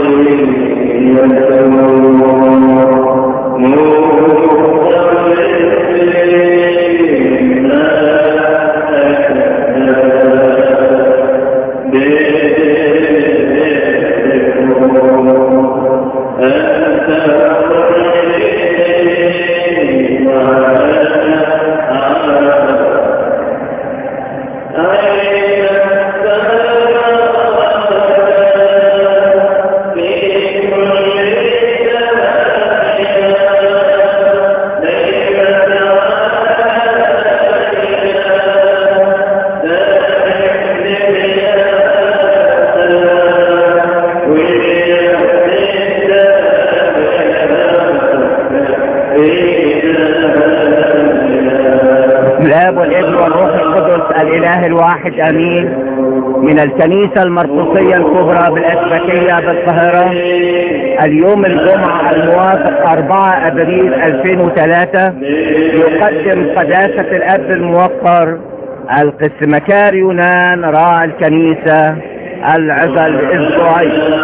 الاب والابن والروح القدس الاله الواحد امين من الكنيسة المرقسية الكبرى بالاسبكية بالقاهرة اليوم الجمعة الموافق 4 ابريل 2003 يقدم قداسة الاب الموقر القسمكار يونان راعي الكنيسة العظة الاسبوعية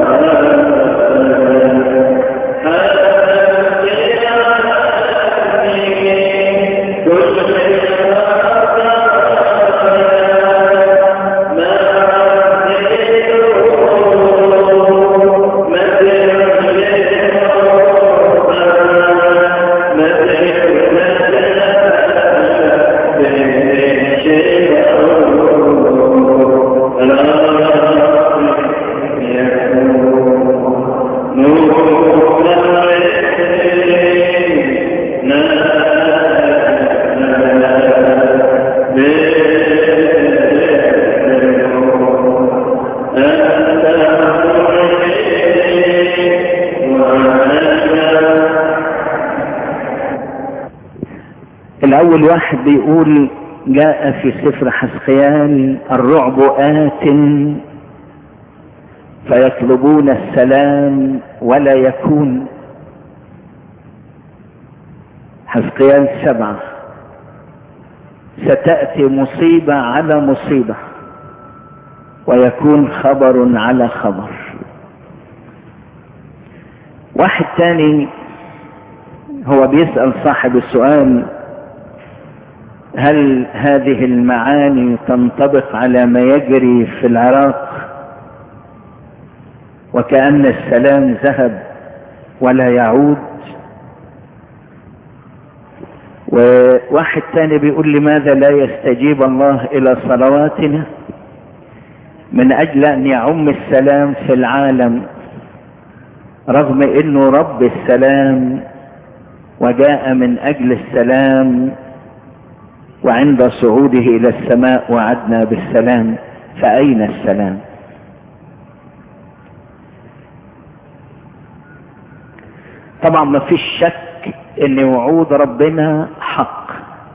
الأول واحد بيقول جاء في سفر حسقيان الرعب آت فيطلبون السلام ولا يكون حسقيان سبعة ستأتي مصيبة على مصيبة ويكون خبر على خبر واحد تاني هو بيسأل صاحب السؤال هل هذه المعاني تنطبق على ما يجري في العراق وكأن السلام ذهب ولا يعود وواحد تاني بيقول لماذا لا يستجيب الله الى صلواتنا من اجل ان يعم السلام في العالم رغم انه رب السلام وجاء من اجل السلام وعند صعوده الى السماء وعدنا بالسلام فاين السلام طبعا ما فيش شك ان وعود ربنا حق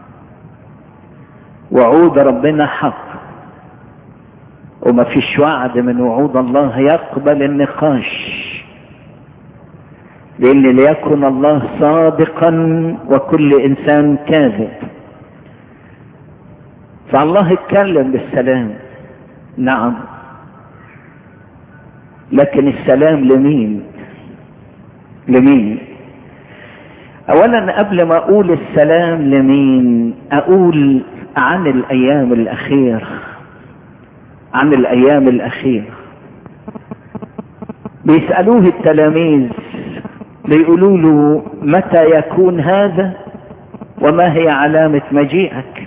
وعود ربنا حق وما فيش وعد من وعود الله يقبل النقاش لان ليكن الله صادقا وكل انسان كاذب فالله اتكلم بالسلام نعم لكن السلام لمين لمين اولا قبل ما اقول السلام لمين اقول عن الايام الاخيره عن الايام الاخيره بيسالوه التلاميذ بيقولوا له متى يكون هذا وما هي علامه مجيئك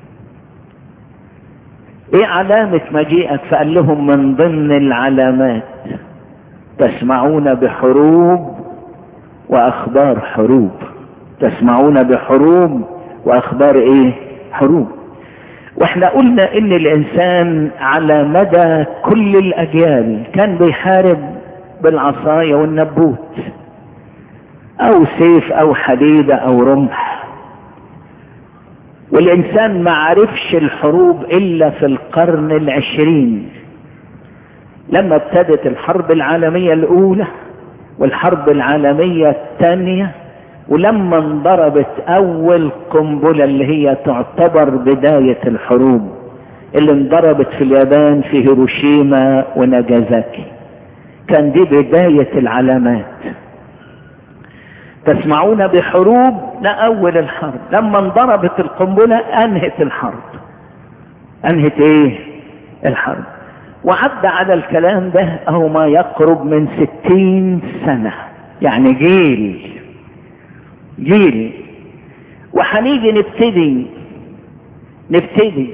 ايه علامة مجيئك فقال لهم من ضمن العلامات تسمعون بحروب واخبار حروب تسمعون بحروب واخبار ايه حروب واحنا قلنا ان الانسان على مدى كل الاجيال كان بيحارب بالعصاية والنبوت او سيف او حديدة او رمح والانسان ما عرفش الحروب الا في القرن العشرين لما ابتدت الحرب العالمية الاولى والحرب العالمية الثانية ولما انضربت اول قنبلة اللي هي تعتبر بداية الحروب اللي انضربت في اليابان في هيروشيما وناجازاكي كان دي بداية العلامات تسمعون بحروب لا اول الحرب لما انضربت القنبلة انهت الحرب انهت ايه الحرب وعدى على الكلام ده اهو ما يقرب من ستين سنة يعني جيل جيل وهنيجي نبتدي نبتدي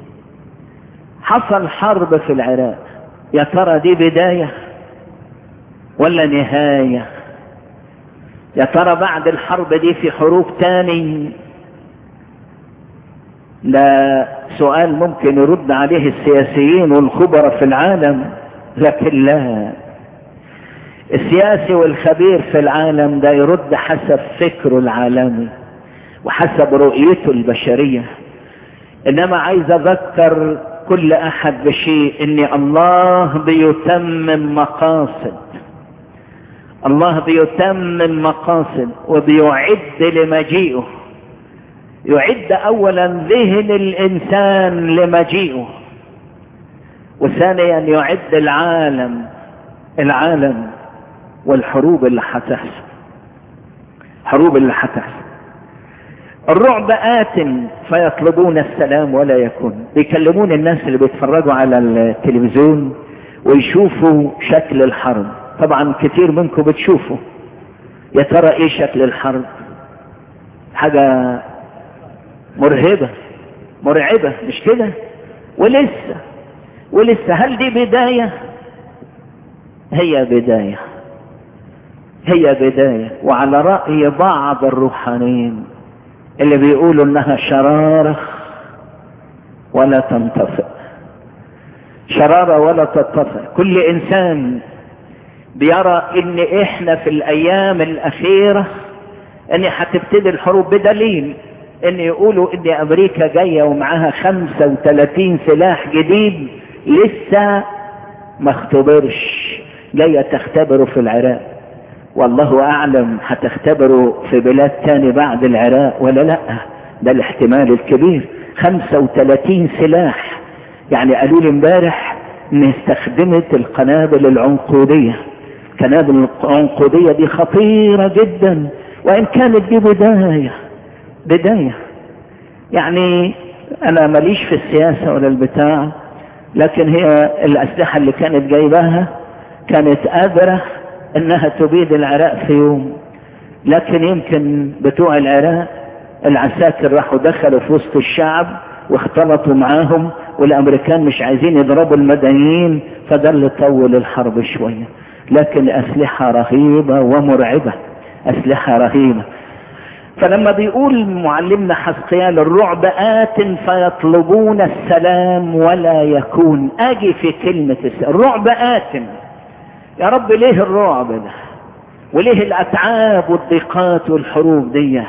حصل حرب في العراق يا ترى دي بداية ولا نهاية يا ترى بعد الحرب دي في حروب تاني ده سؤال ممكن يرد عليه السياسيين والخبراء في العالم لكن لا السياسي والخبير في العالم ده يرد حسب فكره العالمي وحسب رؤيته البشرية انما عايز اذكر كل احد بشيء ان الله بيتمم مقاصد الله بيتمم مقاصد وبيعد لمجيئه يعد اولا ذهن الانسان لمجيئه وثانيا يعد العالم العالم والحروب اللي هتحصل حروب اللي هتحصل الرعب آت فيطلبون السلام ولا يكون بيكلمون الناس اللي بيتفرجوا على التلفزيون ويشوفوا شكل الحرب طبعا كتير منكم بتشوفوا يا ترى ايه شكل الحرب حاجة مرهبة مرعبة مش كده ولسه ولسه هل دي بداية هي بداية هي بداية وعلى رأي بعض الروحانيين اللي بيقولوا انها شرارة ولا تنطفئ شرارة ولا تنطفئ كل انسان بيرى ان احنا في الايام الاخيرة ان هتبتدي الحروب بدليل ان يقولوا ان امريكا جاية ومعاها 35 سلاح جديد لسه ما اختبرش جاية تختبره في العراق والله اعلم هتختبره في بلاد تاني بعد العراق ولا لا ده الاحتمال الكبير 35 سلاح يعني قالوا لي امبارح ان استخدمت القنابل العنقودية القنابل العنقودية دي خطيرة جدا وان كانت دي بداية بداية يعني انا ماليش في السياسة ولا البتاع لكن هي الاسلحة اللي كانت جايباها كانت قادرة انها تبيد العراق في يوم لكن يمكن بتوع العراق العساكر راحوا دخلوا في وسط الشعب واختلطوا معاهم والامريكان مش عايزين يضربوا المدنيين فده اللي طول الحرب شوية لكن اسلحة رهيبة ومرعبة اسلحة رهيبة فلما بيقول معلمنا حسقيال الرعب آت فيطلبون السلام ولا يكون اجي في كلمة السلام الرعب آت يا رب ليه الرعب ده وليه الاتعاب والضيقات والحروب دي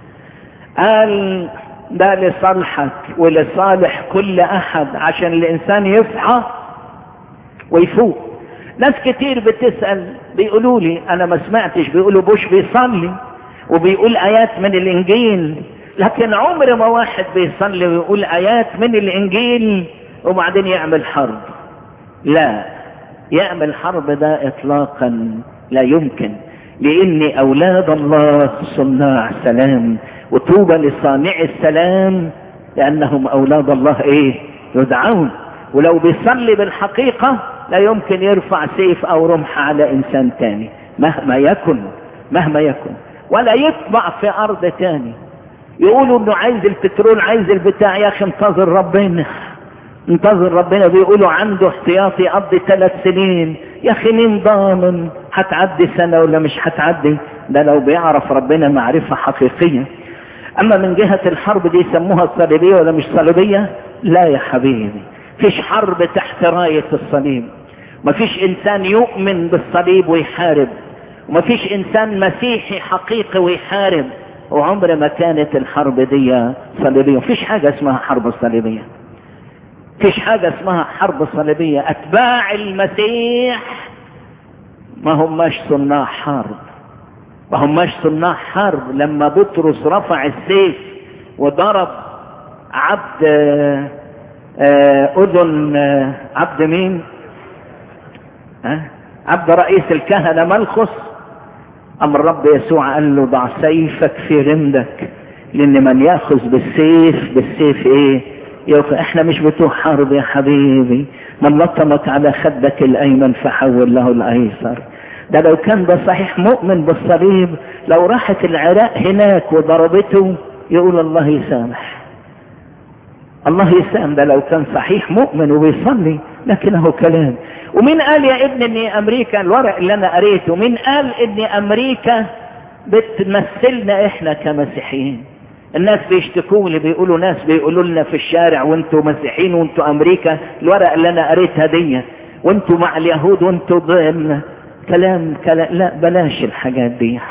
قال ده لصالحك ولصالح كل احد عشان الانسان يصحى ويفوق ناس كتير بتسأل بيقولوا لي انا ما سمعتش بيقولوا بوش بيصلي وبيقول ايات من الانجيل لكن عمر ما واحد بيصلي ويقول ايات من الانجيل وبعدين يعمل حرب لا يعمل حرب ده اطلاقا لا يمكن لان اولاد الله صناع سلام وطوبى لصانع السلام لانهم اولاد الله ايه يدعون ولو بيصلي بالحقيقة لا يمكن يرفع سيف او رمح على انسان تاني مهما يكن مهما يكن ولا يطبع في ارض تاني يقولوا انه عايز البترول عايز البتاع يا اخي انتظر ربنا انتظر ربنا بيقولوا عنده احتياطي يقضي ثلاث سنين يا اخي مين ضامن هتعدي سنة ولا مش هتعدي ده لو بيعرف ربنا معرفة حقيقية اما من جهة الحرب دي يسموها صليبية ولا مش صليبية لا يا حبيبي فيش حرب تحت راية الصليب مفيش انسان يؤمن بالصليب ويحارب ومفيش انسان مسيحي حقيقي ويحارب وعمر ما كانت الحرب دي صليبية مفيش حاجة اسمها حرب صليبية فيش حاجة اسمها حرب صليبية اتباع المسيح ما هماش صناع حرب ما هماش صناع حرب لما بطرس رفع السيف وضرب عبد اذن عبد مين ها عبد رئيس الكهنة ملخص أم الرب يسوع قال له ضع سيفك في غمدك لأن من يأخذ بالسيف بالسيف إيه يوقف احنا مش بتوع حرب يا حبيبي من لطمك على خدك الأيمن فحول له الأيسر ده لو كان ده صحيح مؤمن بالصليب لو راحت العراق هناك وضربته يقول الله يسامح الله يسامح ده لو كان صحيح مؤمن وبيصلي لكنه كلام ومين قال يا ابن ان امريكا الورق اللي انا قريته مين قال ان امريكا بتمثلنا احنا كمسيحيين الناس بيشتكوا لي بيقولوا ناس بيقولوا لنا في الشارع وانتوا مسيحيين وانتوا امريكا الورق اللي انا قريتها دي وانتوا مع اليهود وانتوا ضمن كلام كلام لا بلاش الحاجات دي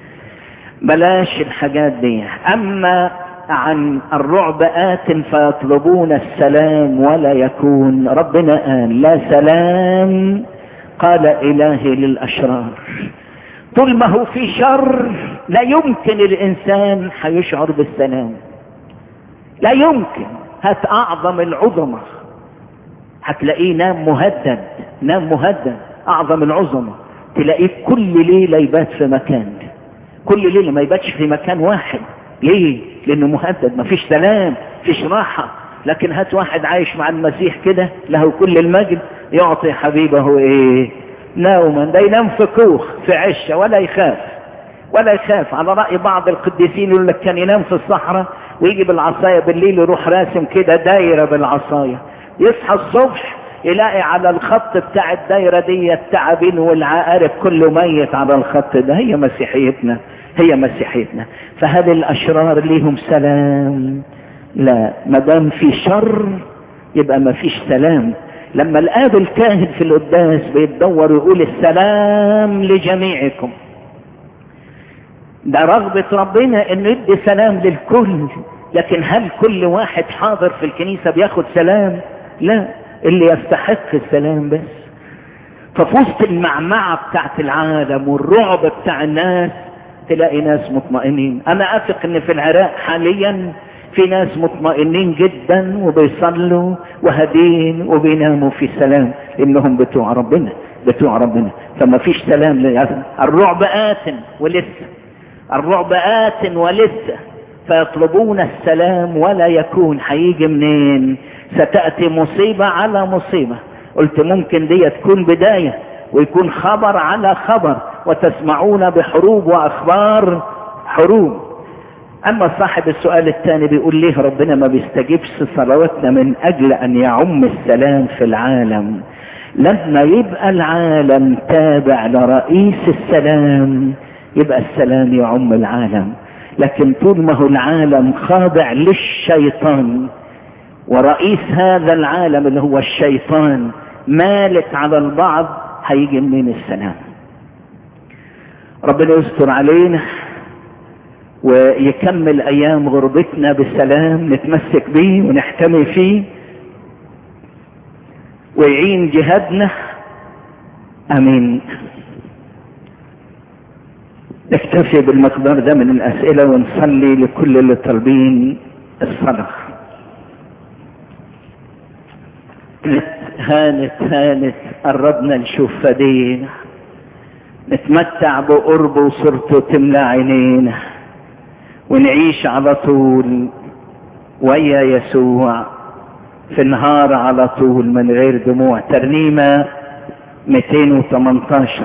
بلاش الحاجات دي اما عن الرعب آت فيطلبون السلام ولا يكون ربنا قال لا سلام قال إلهي للأشرار طول ما هو في شر لا يمكن الإنسان هيشعر بالسلام لا يمكن هات أعظم العظمة هتلاقيه نام مهدد نام مهدد أعظم العظمة تلاقيه كل ليلة يبات في مكان كل ليلة ما يباتش في مكان واحد ليه لانه مهدد ما فيش سلام فيش راحة لكن هات واحد عايش مع المسيح كده له كل المجد يعطي حبيبه ايه نوما ده ينام في كوخ في عشة ولا يخاف ولا يخاف على رأي بعض القديسين يقول لك كان ينام في الصحراء ويجي بالعصاية بالليل يروح راسم كده دايرة بالعصاية يصحى الصبح يلاقي على الخط بتاع الدايرة دي التعابين والعقارب كله ميت على الخط ده هي مسيحيتنا هي مسيحيتنا فهل الاشرار ليهم سلام لا ما دام في شر يبقى ما فيش سلام لما الاب الكاهن في القداس بيتدور يقول السلام لجميعكم ده رغبة ربنا انه يدي سلام للكل لكن هل كل واحد حاضر في الكنيسة بياخد سلام لا اللي يستحق السلام بس ففي وسط المعمعة بتاعت العالم والرعب بتاع الناس تلاقي ناس مطمئنين انا اثق ان في العراق حاليا في ناس مطمئنين جدا وبيصلوا وهادين وبيناموا في سلام انهم بتوع ربنا بتوع ربنا فما فيش سلام الرعب آت ولسه الرعب آت ولسه فيطلبون السلام ولا يكون هيجي منين ستأتي مصيبة على مصيبة قلت ممكن دي تكون بداية ويكون خبر على خبر وتسمعون بحروب واخبار حروب اما صاحب السؤال الثاني بيقول ليه ربنا ما بيستجيبش صلواتنا من اجل ان يعم السلام في العالم لما يبقى العالم تابع لرئيس السلام يبقى السلام يعم العالم لكن طول ما هو العالم خاضع للشيطان ورئيس هذا العالم اللي هو الشيطان مالك على البعض هيجي منين السلام ربنا يستر علينا ويكمل ايام غربتنا بالسلام نتمسك بيه ونحتمي فيه ويعين جهادنا امين نكتفي بالمقدار ده من الاسئله ونصلي لكل اللي طالبين الصلاه هانت هانت قربنا نشوف فدينا نتمتع بقربه وصورته تملى عينينا ونعيش على طول ويا يسوع في النهار على طول من غير دموع ترنيمة 218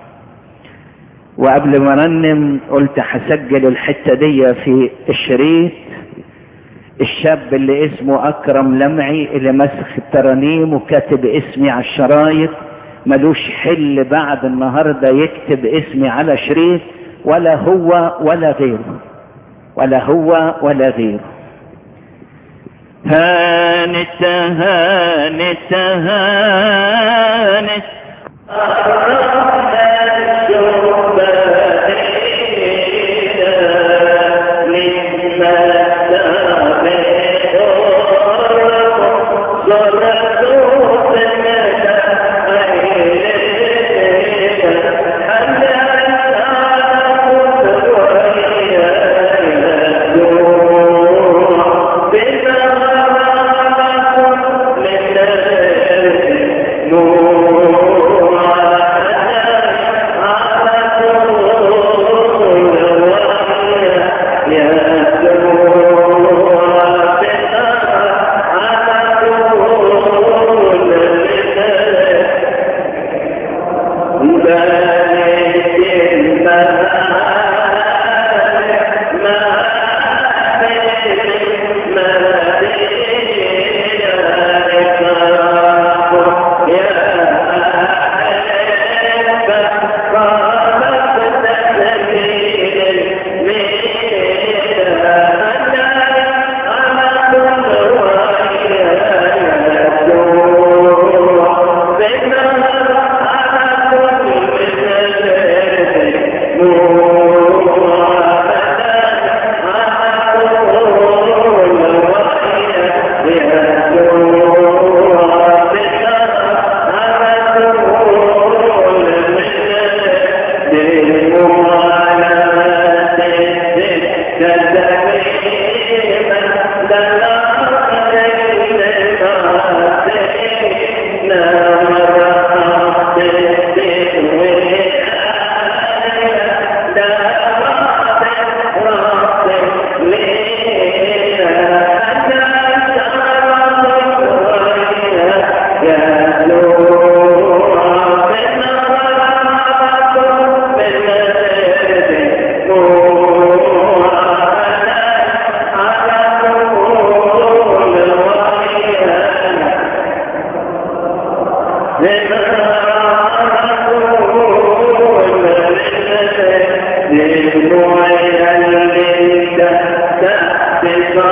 وقبل ما رنم قلت هسجل الحتة دي في الشريط الشاب اللي اسمه اكرم لمعي اللي مسخ الترانيم وكاتب اسمي على الشرايط ملوش حل بعد النهارده يكتب اسمي على شريط ولا هو ولا غيره ولا هو ولا غيره هانت هانت هانت نور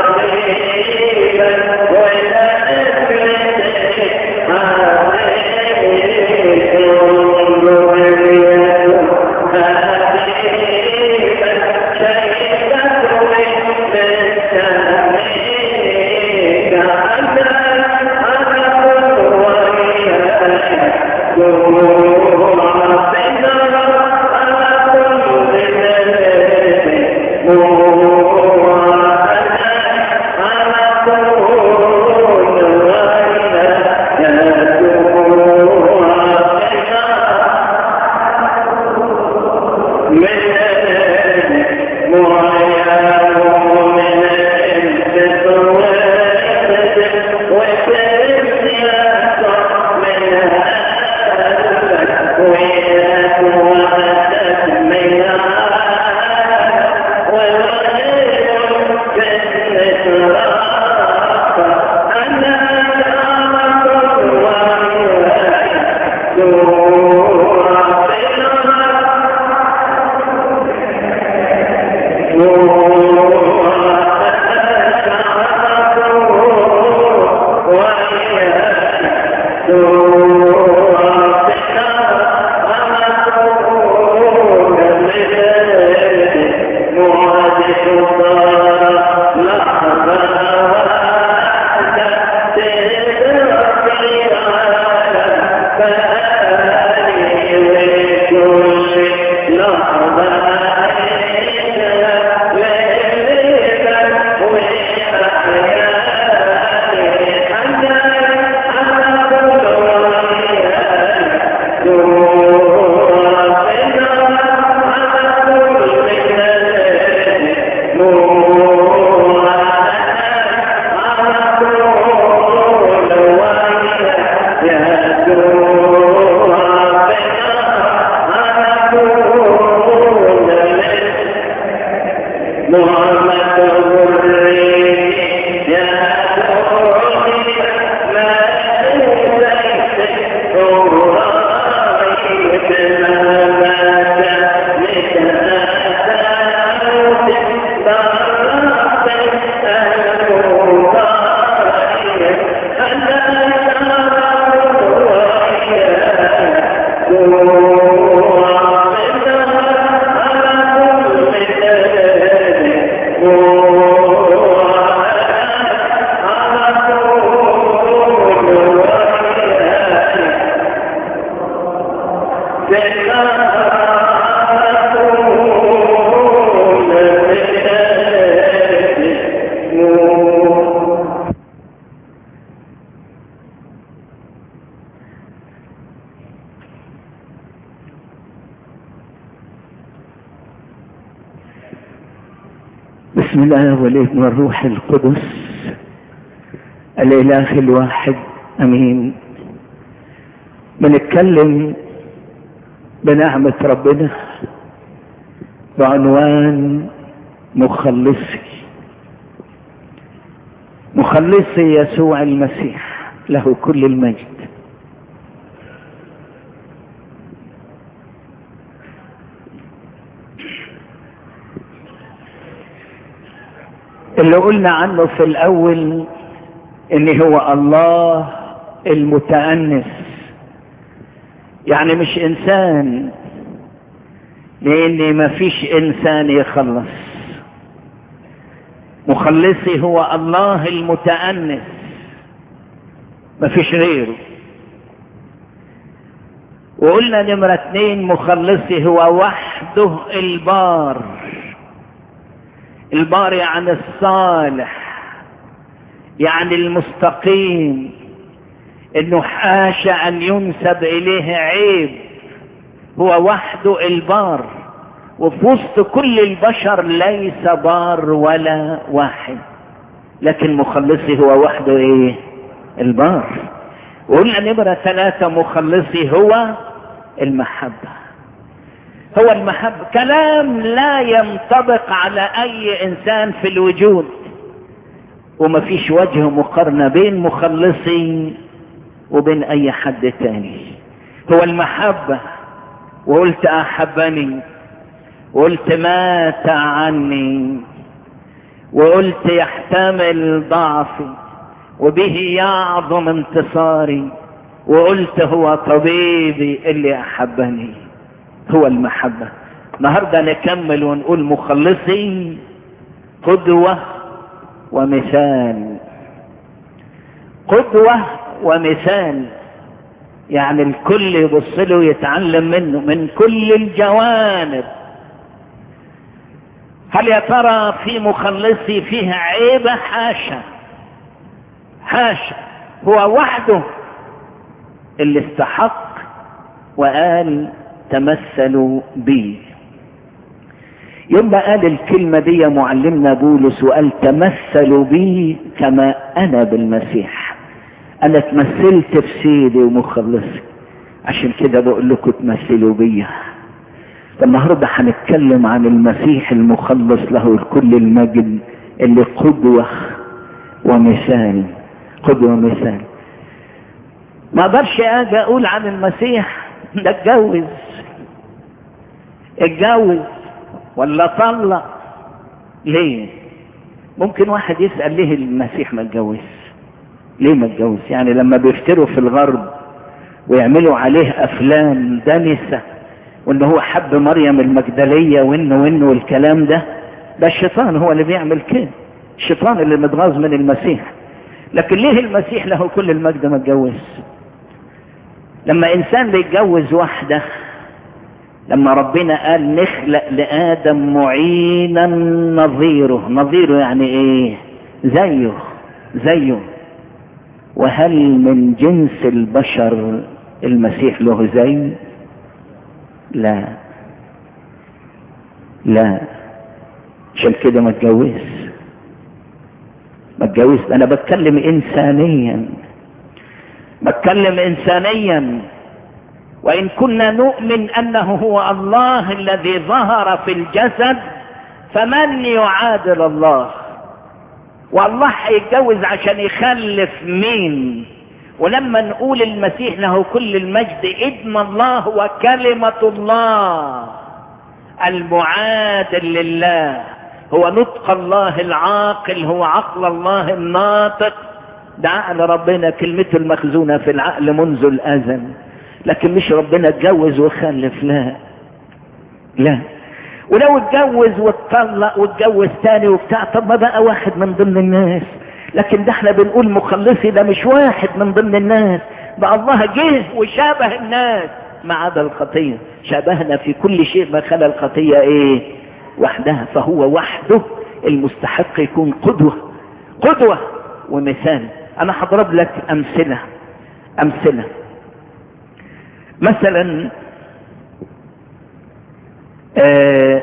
بسم الله والابن والروح القدس الاله الواحد امين بنتكلم بنعمة ربنا بعنوان مخلصي مخلصي يسوع المسيح له كل المجد اللي قلنا عنه في الاول ان هو الله المتأنس يعني مش انسان لان ما فيش انسان يخلص مخلصي هو الله المتأنس ما فيش غيره وقلنا نمرة اتنين مخلصي هو وحده البار البار يعني الصالح يعني المستقيم انه حاشا ان ينسب اليه عيب هو وحده البار وفي وسط كل البشر ليس بار ولا واحد لكن مخلصي هو وحده ايه البار وقلنا نمرة ثلاثة مخلصي هو المحبة هو المحبة كلام لا ينطبق على اي انسان في الوجود وما فيش وجه مقارنة بين مخلصي وبين اي حد تاني هو المحبة وقلت احبني وقلت مات عني وقلت يحتمل ضعفي وبه يعظم انتصاري وقلت هو طبيبي اللي احبني هو المحبة النهاردة نكمل ونقول مخلصي قدوة ومثال قدوة ومثال يعني الكل يبص له ويتعلم منه من كل الجوانب هل يا ترى في مخلصي فيه عيبة حاشا حاشا هو وحده اللي استحق وقال تمثلوا بي يوم ما قال الكلمة دي معلمنا بولس وقال تمثلوا بي كما أنا بالمسيح أنا تمثلت في سيدي ومخلصي عشان كده بقول لكم تمثلوا بيا النهارده هنتكلم عن المسيح المخلص له كل المجد اللي قدوة ومثال قدوة ومثال ما اقدرش اجي اقول عن المسيح ده اتجوز اتجوز ولا طلق ليه ممكن واحد يسأل ليه المسيح ما اتجوز ليه ما اتجوز يعني لما بيفتروا في الغرب ويعملوا عليه افلام دنسة وان هو حب مريم المجدلية وانه وانه والكلام ده ده الشيطان هو اللي بيعمل كده الشيطان اللي متغاظ من المسيح لكن ليه المسيح له كل المجد ما اتجوز لما انسان بيتجوز واحدة لما ربنا قال نخلق لآدم معينا نظيره نظيره يعني ايه زيه زيه وهل من جنس البشر المسيح له زي لا لا عشان كده ما اتجوز ما اتجوز انا بتكلم انسانيا بتكلم انسانيا وان كنا نؤمن انه هو الله الذي ظهر في الجسد فمن يعادل الله والله هيتجوز عشان يخلف مين ولما نقول المسيح له كل المجد ابن الله وكلمة الله المعادل لله هو نطق الله العاقل هو عقل الله الناطق ده عقل ربنا كلمته المخزونة في العقل منذ الأزل لكن مش ربنا اتجوز وخلف لا لا ولو اتجوز واتطلق واتجوز تاني وبتاع طب ما بقى واحد من ضمن الناس لكن ده احنا بنقول مخلصي ده مش واحد من ضمن الناس بقى الله جه وشابه الناس ما عدا الخطيه شابهنا في كل شيء ما خلا الخطيه ايه وحدها فهو وحده المستحق يكون قدوه قدوه ومثال انا هضرب لك امثله امثله مثلا آه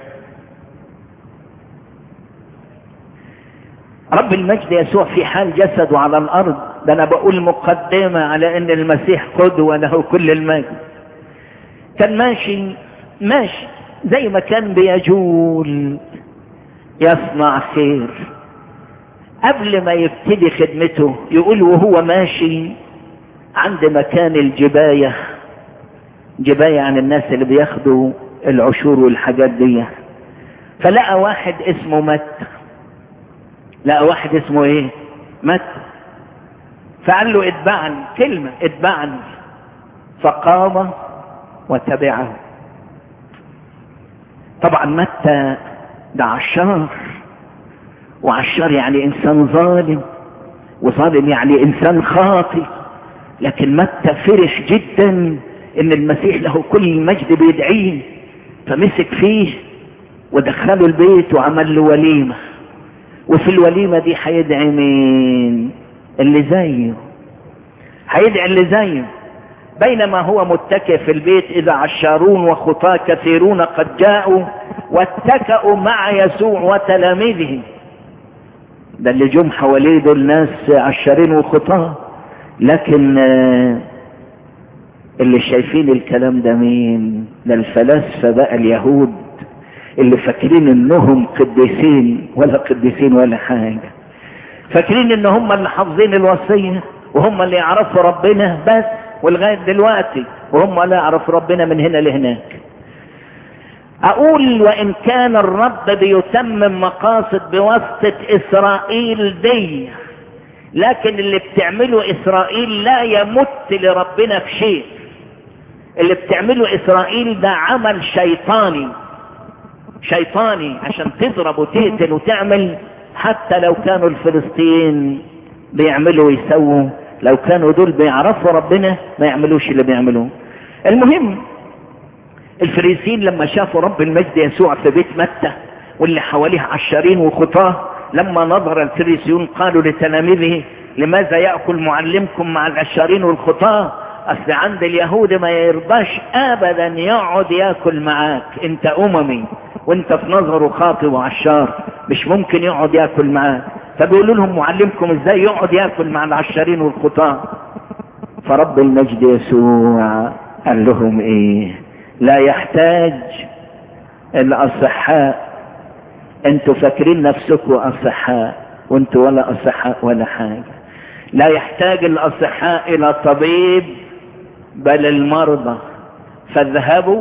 رب المجد يسوع في حال جسده على الارض ده انا بقول مقدمة على ان المسيح قدوة له كل المجد كان ماشي ماشي زي ما كان بيجول يصنع خير قبل ما يبتدي خدمته يقول وهو ماشي عند مكان الجباية جباية عن الناس اللي بياخدوا العشور والحاجات دي فلقى واحد اسمه مت لقى واحد اسمه ايه مت فقال له اتبعني كلمة اتبعني فقام وتبعه طبعا متى ده عشار وعشار يعني انسان ظالم وظالم يعني انسان خاطئ لكن متى فرح جدا ان المسيح له كل المجد بيدعيه فمسك فيه ودخله البيت وعمل له وليمة وفي الوليمة دي هيدعي مين اللي زيه هيدعي اللي زيه بينما هو متكئ في البيت اذا عشارون وخطاة كثيرون قد جاءوا واتكأوا مع يسوع وتلاميذه ده اللي جم حواليه دول ناس عشارين وخطاة لكن اللي شايفين الكلام ده مين ده الفلاسفة بقى اليهود اللي فاكرين انهم قديسين ولا قديسين ولا حاجة فاكرين ان هم اللي حافظين الوصية وهم اللي يعرفوا ربنا بس ولغاية دلوقتي وهم لا يعرفوا ربنا من هنا لهناك اقول وان كان الرب بيتمم مقاصد بواسطة اسرائيل دي لكن اللي بتعمله اسرائيل لا يمت لربنا في شيء اللي بتعمله اسرائيل ده عمل شيطاني شيطاني عشان تضرب وتقتل وتعمل حتى لو كانوا الفلسطين بيعملوا ويسووا لو كانوا دول بيعرفوا ربنا ما يعملوش اللي بيعملوه المهم الفريسين لما شافوا رب المجد يسوع في بيت متى واللي حواليه عشارين وخطاه لما نظر الفريسيون قالوا لتلاميذه لماذا يأكل معلمكم مع العشارين والخطاه اصل عند اليهود ما يرضاش ابدا يقعد ياكل معاك انت اممي وانت في نظره خاطئ وعشار مش ممكن يقعد ياكل معاك فبيقولوا لهم معلمكم ازاي يقعد ياكل مع العشارين والخطاه فرب المجد يسوع قال لهم ايه لا يحتاج الاصحاء انتوا فاكرين نفسكم اصحاء وانتوا ولا اصحاء ولا حاجه لا يحتاج الاصحاء الى طبيب بل المرضى فاذهبوا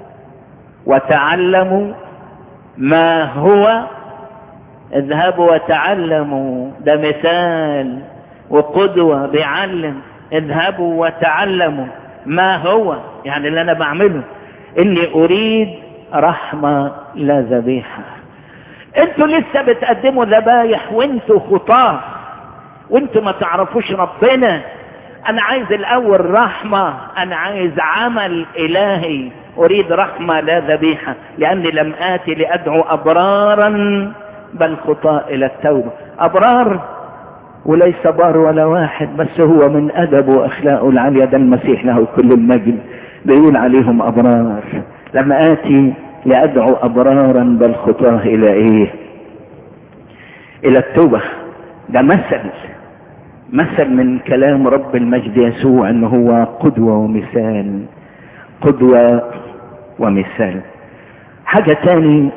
وتعلموا ما هو اذهبوا وتعلموا ده مثال وقدوة بيعلم اذهبوا وتعلموا ما هو يعني اللي انا بعمله اني اريد رحمة لا ذبيحة انتوا لسه بتقدموا ذبايح وانتوا خطاه وانتوا ما تعرفوش ربنا انا عايز الاول رحمة انا عايز عمل الهي اريد رحمة لا ذبيحة لاني لم اتي لادعو ابرارا بل خطاء الى التوبة ابرار وليس بار ولا واحد بس هو من ادبه واخلاقه العالية ده المسيح له كل المجد بيقول عليهم ابرار لما اتي لادعو ابرارا بل خطاه الى ايه الى التوبة ده مثل مثل من كلام رب المجد يسوع انه هو قدوة ومثال قدوة ومثال حاجة تاني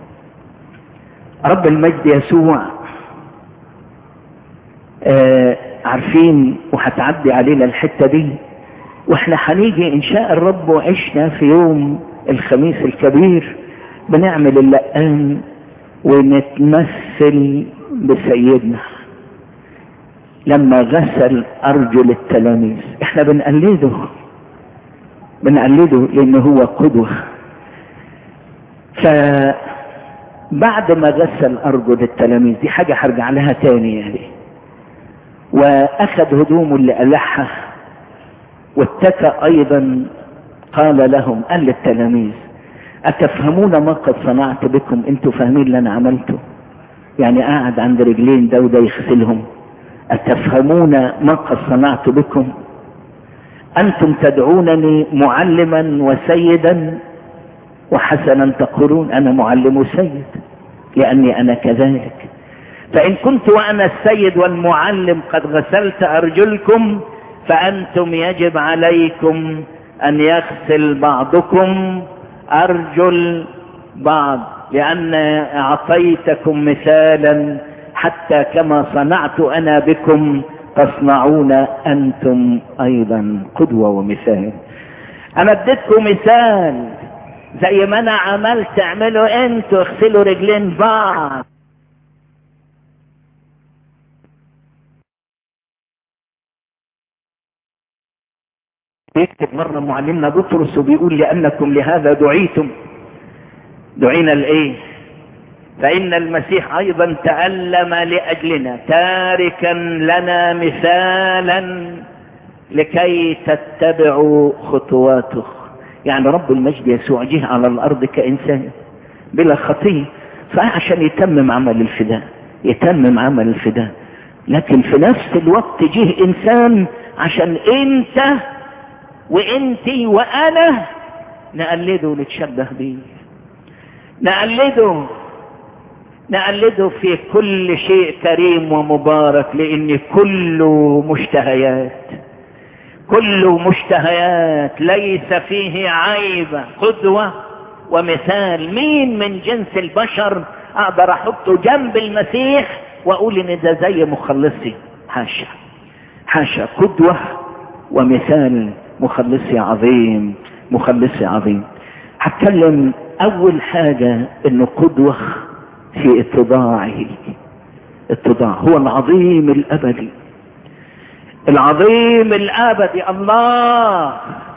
رب المجد يسوع آه عارفين وهتعدي علينا الحتة دي واحنا هنيجي ان شاء الرب وعشنا في يوم الخميس الكبير بنعمل اللقان ونتمثل بسيدنا لما غسل ارجل التلاميذ احنا بنقلده بنقلده لان هو قدوة فبعد ما غسل ارجل التلاميذ دي حاجة هرجع لها تاني يعني واخذ هدومه اللي قلعها واتكى ايضا قال لهم قال للتلاميذ اتفهمون ما قد صنعت بكم انتوا فاهمين اللي انا عملته يعني قاعد عند رجلين ده وده يغسلهم أتفهمون ما قد صنعت بكم أنتم تدعونني معلما وسيدا وحسنا تقولون أنا معلم وسيد لأني أنا كذلك فإن كنت وأنا السيد والمعلم قد غسلت أرجلكم فأنتم يجب عليكم أن يغسل بعضكم أرجل بعض لأن أعطيتكم مثالا حتى كما صنعت انا بكم تصنعون انتم ايضا قدوة ومثال انا اديتكم مثال زي ما انا عملت اعملوا انتوا اغسلوا رجلين بعض يكتب مرة معلمنا بطرس وبيقول لأنكم لهذا دعيتم دعينا لإيه فإن المسيح أيضا تألم لأجلنا تاركا لنا مثالا لكي تتبعوا خطواته يعني رب المجد يسوع جه على الأرض كإنسان بلا خطية فعشان يتمم عمل الفداء يتمم عمل الفداء لكن في نفس الوقت جه إنسان عشان أنت وأنتي وأنا نقلده ونتشبه بيه نقلده نقلده في كل شيء كريم ومبارك لان كله مشتهيات كله مشتهيات ليس فيه عيب قدوة ومثال مين من جنس البشر اقدر احطه جنب المسيح واقول ان ده زي مخلصي حاشا حاشا قدوة ومثال مخلصي عظيم مخلصي عظيم هتكلم اول حاجة انه قدوة في اتضاعه اتضاع هو العظيم الابدي العظيم الابدي الله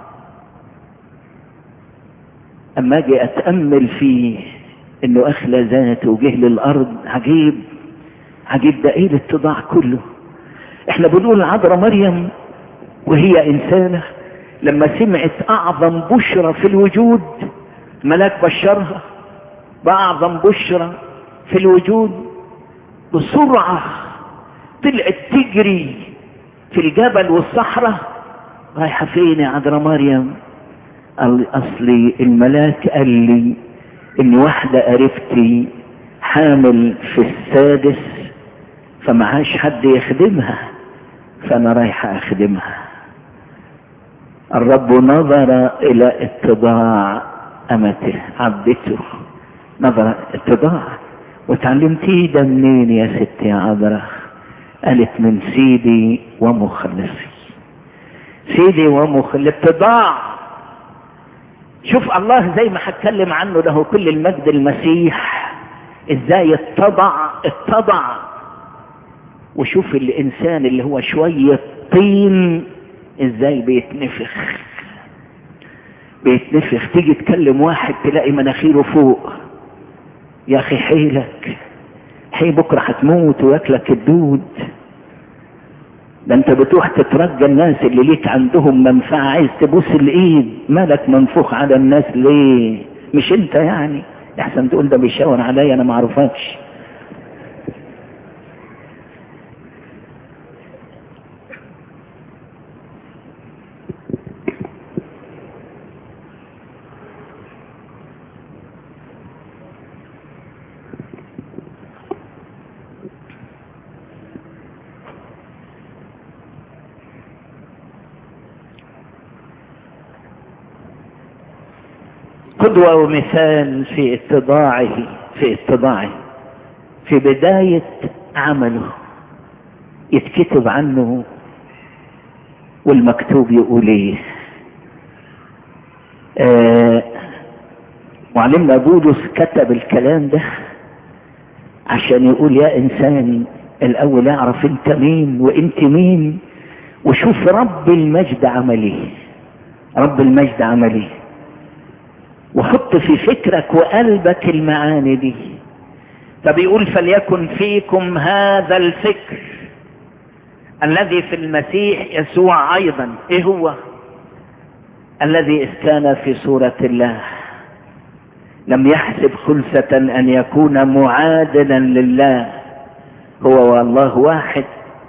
اما اجي اتامل فيه انه اخلى ذاته وجه للارض عجيب عجيب ده ايه الاتضاع كله احنا بنقول عذراء مريم وهي انسانه لما سمعت اعظم بشرى في الوجود ملاك بشرها باعظم بشرى في الوجود بسرعه طلعت تجري في الجبل والصحراء رايحه فين يا عذراء مريم قال اصلي الملاك قال لي ان واحده قريبتي حامل في السادس فمعاش حد يخدمها فانا رايحه اخدمها الرب نظر الى اتضاع امته عبدته نظر اتضاع وتعلمتي ده منين يا ستي يا عذراء قالت من سيدي ومخلصي سيدي ومخلصي الاتضاع شوف الله زي ما هتكلم عنه له كل المجد المسيح ازاي اتضع اتضع وشوف الانسان اللي هو شوية طين ازاي بيتنفخ بيتنفخ تيجي تكلم واحد تلاقي مناخيره فوق يا اخي حيلك حي بكرة هتموت وياكلك الدود ده انت بتروح تترجى الناس اللي ليك عندهم منفعة عايز تبوس الايد مالك منفوخ على الناس ليه مش انت يعني احسن تقول ده بيشاور عليا انا معرفكش قدوة ومثال في اتضاعه في اتضاعه في بداية عمله يتكتب عنه والمكتوب يقول ايه آه معلمنا بولس كتب الكلام ده عشان يقول يا انسان الاول اعرف انت مين وانت مين وشوف رب المجد عمل ايه رب المجد عمل ايه وحط في فكرك وقلبك المعاني دي فبيقول فليكن فيكم هذا الفكر الذي في المسيح يسوع ايضا ايه هو الذي كان في صورة الله لم يحسب خلسة ان يكون معادلا لله هو والله واحد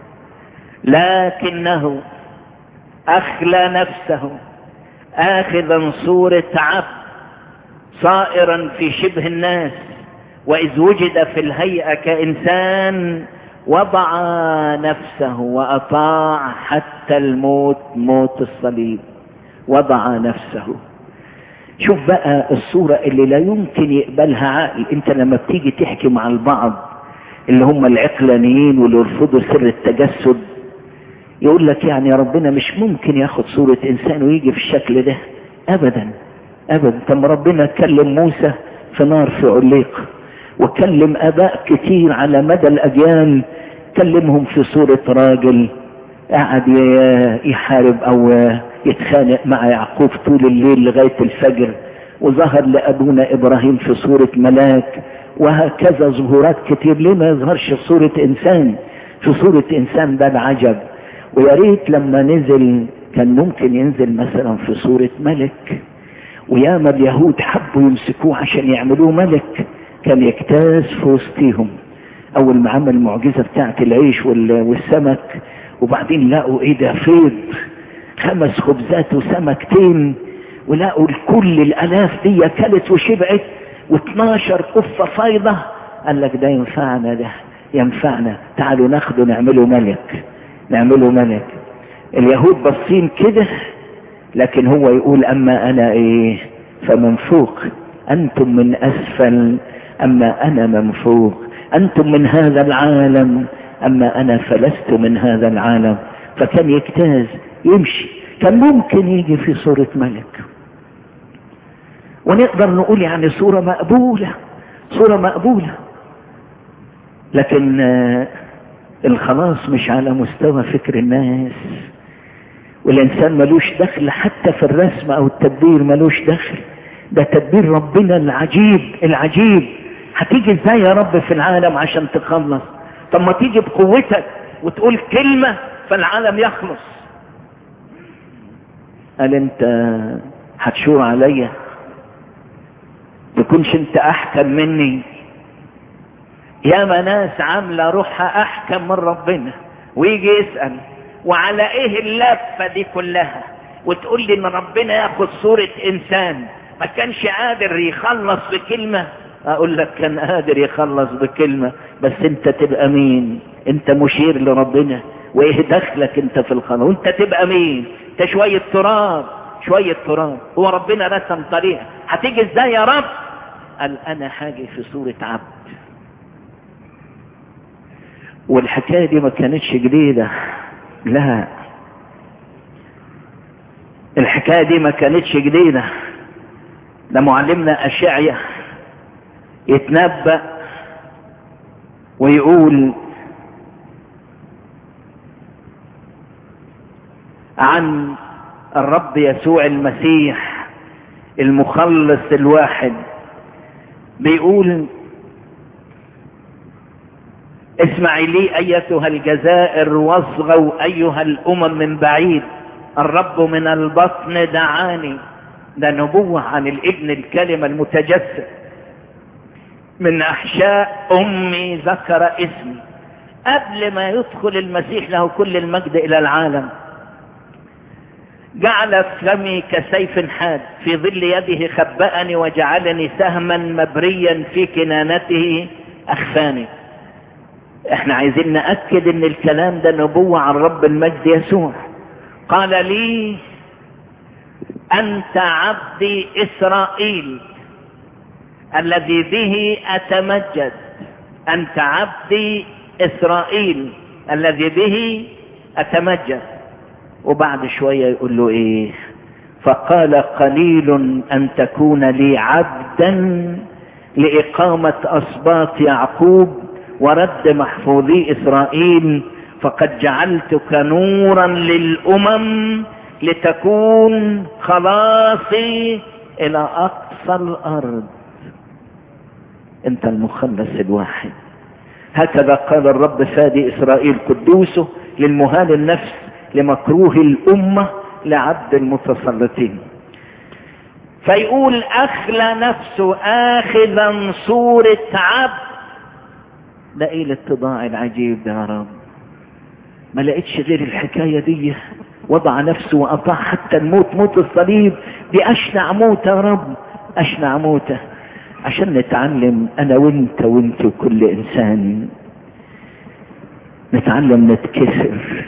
لكنه اخلى نفسه اخذا صورة عبد صائرا في شبه الناس واذ وجد في الهيئة كانسان وضع نفسه واطاع حتى الموت موت الصليب وضع نفسه شوف بقى الصورة اللي لا يمكن يقبلها عقل انت لما بتيجي تحكي مع البعض اللي هم العقلانيين واللي يرفضوا سر التجسد يقول لك يعني ربنا مش ممكن ياخد صورة انسان ويجي في الشكل ده ابدا ابدا طب ربنا كلم موسى في نار في عليق وكلم اباء كتير على مدى الاجيال كلمهم في صورة راجل قعد يحارب او يتخانق مع يعقوب طول الليل لغاية الفجر وظهر لابونا ابراهيم في صورة ملاك وهكذا ظهورات كتير ليه ما يظهرش في صورة انسان في صورة انسان ده العجب ويا ريت لما نزل كان ممكن ينزل مثلا في صورة ملك وياما اليهود حبوا يمسكوه عشان يعملوه ملك كان يجتاز في وسطيهم اول ما عمل المعجزة بتاعت العيش والسمك وبعدين لقوا ايه ده فيض خمس خبزات وسمكتين ولقوا كل الالاف دي كلت وشبعت و12 كفة فايضة قال لك ده ينفعنا ده ينفعنا تعالوا ناخده نعمله ملك نعمله ملك اليهود باصين كده لكن هو يقول اما انا ايه فمن فوق انتم من اسفل اما انا من فوق انتم من هذا العالم اما انا فلست من هذا العالم فكان يجتاز يمشي كان ممكن يجي في صورة ملك ونقدر نقول يعني صورة مقبولة صورة مقبولة لكن الخلاص مش على مستوى فكر الناس والإنسان ملوش دخل حتى في الرسم أو التدبير ملوش دخل ده تدبير ربنا العجيب العجيب هتيجي ازاي يا رب في العالم عشان تخلص طب ما تيجي بقوتك وتقول كلمة فالعالم يخلص قال انت هتشور عليا تكونش انت احكم مني ياما ناس عاملة روحها احكم من ربنا ويجي يسأل وعلى ايه اللفة دي كلها وتقول لي ان ربنا ياخد صورة انسان ما كانش قادر يخلص بكلمة اقول لك كان قادر يخلص بكلمة بس انت تبقى مين انت مشير لربنا وايه دخلك انت في الخلاص وانت تبقى مين انت شوية تراب شوية تراب هو ربنا رسم طريقة هتيجي ازاي يا رب قال انا حاجة في صورة عبد والحكاية دي ما كانتش جديدة لا الحكاية دي ما كانتش جديدة ده معلمنا أشعية يتنبأ ويقول عن الرب يسوع المسيح المخلص الواحد بيقول اسمعي لي ايتها الجزائر واصغوا ايها الامم من بعيد الرب من البطن دعاني ده نبوة عن الابن الكلمة المتجسد من احشاء امي ذكر اسمي قبل ما يدخل المسيح له كل المجد الى العالم جعل فمي كسيف حاد في ظل يده خبأني وجعلني سهما مبريا في كنانته اخفاني احنا عايزين نأكد ان الكلام ده نبوة عن رب المجد يسوع قال لي انت عبدي اسرائيل الذي به اتمجد انت عبدي اسرائيل الذي به اتمجد وبعد شوية يقول له ايه فقال قليل ان تكون لي عبدا لاقامة اسباط يعقوب ورد محفوظي اسرائيل فقد جعلتك نورا للامم لتكون خلاصي الى اقصى الارض انت المخلص الواحد هكذا قال الرب فادي اسرائيل قدوسه للمهان النفس لمكروه الامه لعبد المتسلطين فيقول اخلى نفسه اخذا صوره عبد ده ايه الاتضاع العجيب ده يا رب ما لقيتش غير الحكاية دي وضع نفسه وأطاع حتى الموت موت الصليب دي أشنع موت يا رب أشنع موتة عشان نتعلم أنا وانت وانت وكل إنسان نتعلم نتكسر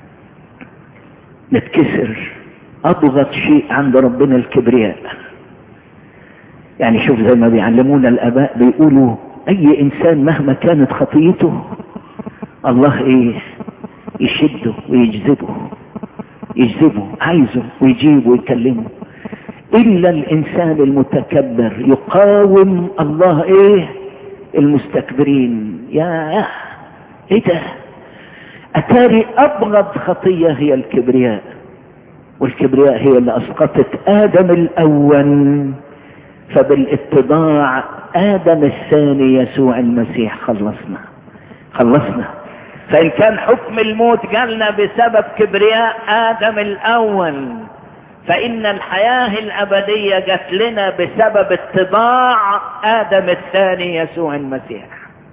نتكسر أضغط شيء عند ربنا الكبرياء يعني شوف زي ما بيعلمونا الآباء بيقولوا اي انسان مهما كانت خطيته الله ايه يشده ويجذبه يجذبه عايزه ويجيبه ويكلمه الا الانسان المتكبر يقاوم الله ايه المستكبرين يا ايه ده اتاري ابغض خطية هي الكبرياء والكبرياء هي اللي اسقطت ادم الاول فبالاتضاع آدم الثاني يسوع المسيح خلصنا خلصنا فإن كان حكم الموت جالنا بسبب كبرياء آدم الأول فإن الحياة الأبدية جات لنا بسبب اتضاع آدم الثاني يسوع المسيح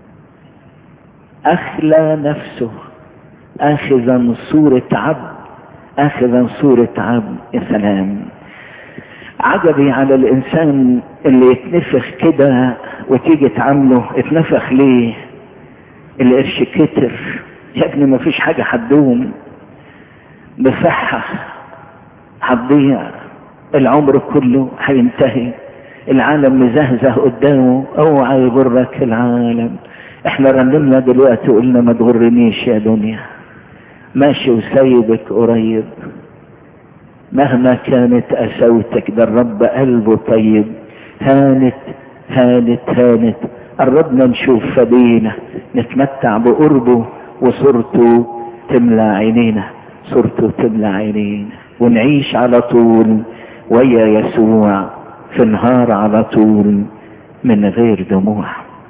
أخلى نفسه آخذا صورة عبد آخذا صورة عبد يا سلام عجبي على الانسان اللي يتنفخ كده وتيجي تعامله اتنفخ ليه القرش كتر يا ابني ما فيش حاجة هتدوم بصحة هتضيع العمر كله هينتهي العالم مزهزه قدامه اوعى يغرك العالم احنا رنمنا دلوقتي وقلنا ما تغرنيش يا دنيا ماشي وسايبك قريب مهما كانت قساوتك ده الرب قلبه طيب هانت هانت هانت قربنا نشوف فدينا نتمتع بقربه وصورته تملى عينينا صورته تملى عينينا ونعيش على طول ويا يسوع في نهار على طول من غير دموع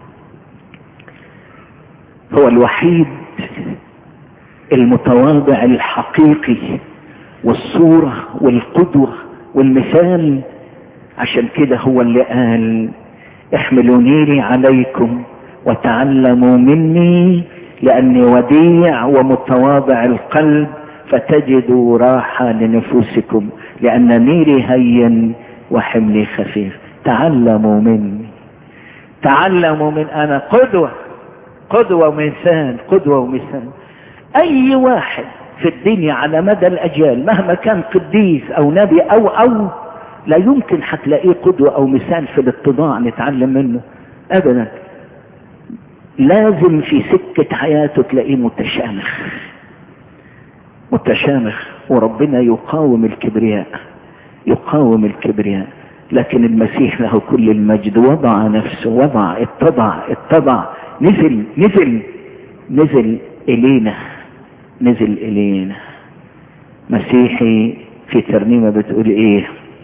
هو الوحيد المتواضع الحقيقي والصورة والقدوة والمثال عشان كده هو اللي قال احملوا نيري عليكم وتعلموا مني لاني وديع ومتواضع القلب فتجدوا راحة لنفوسكم لان نيري هين وحملي خفيف تعلموا مني تعلموا من انا قدوة قدوة ومثال قدوة ومثال اي واحد في الدنيا على مدى الاجيال مهما كان قديس او نبي او او لا يمكن هتلاقيه قدوة او مثال في الاتضاع نتعلم منه ابدا لازم في سكة حياته تلاقيه متشامخ متشامخ وربنا يقاوم الكبرياء يقاوم الكبرياء لكن المسيح له كل المجد وضع نفسه وضع اتضع اتضع نزل نزل نزل الينا نزل الينا مسيحي في ترنيمة بتقول ايه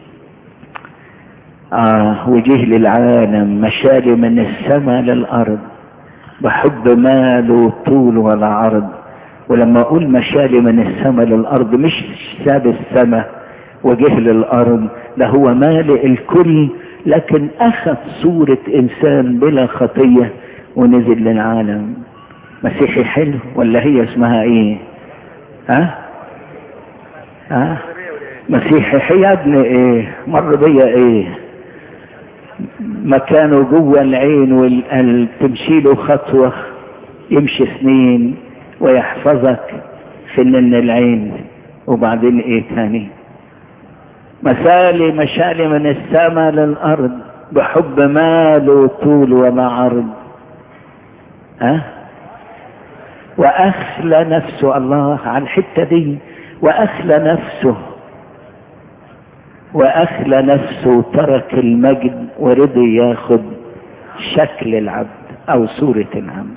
آه وجه للعالم مشالي من السماء للأرض بحب ماله طول ولا عرض ولما أقول مشالي من السماء للأرض مش ساب السماء وجه للأرض ده هو مالئ الكل لكن أخذ صورة إنسان بلا خطية ونزل للعالم مسيحي حلو ولا هي اسمها ايه ها ها مسيحي يا ابني ايه مر بيا ايه مكانه جوه العين والقلب تمشي له خطوة يمشي سنين ويحفظك في من العين وبعدين ايه تاني مسالي مشالي من السماء للارض بحب ماله طول ولا عرض ها واخلى نفسه الله على الحته دي واخلى نفسه واخلى نفسه ترك المجد ورضي ياخد شكل العبد او صورة العبد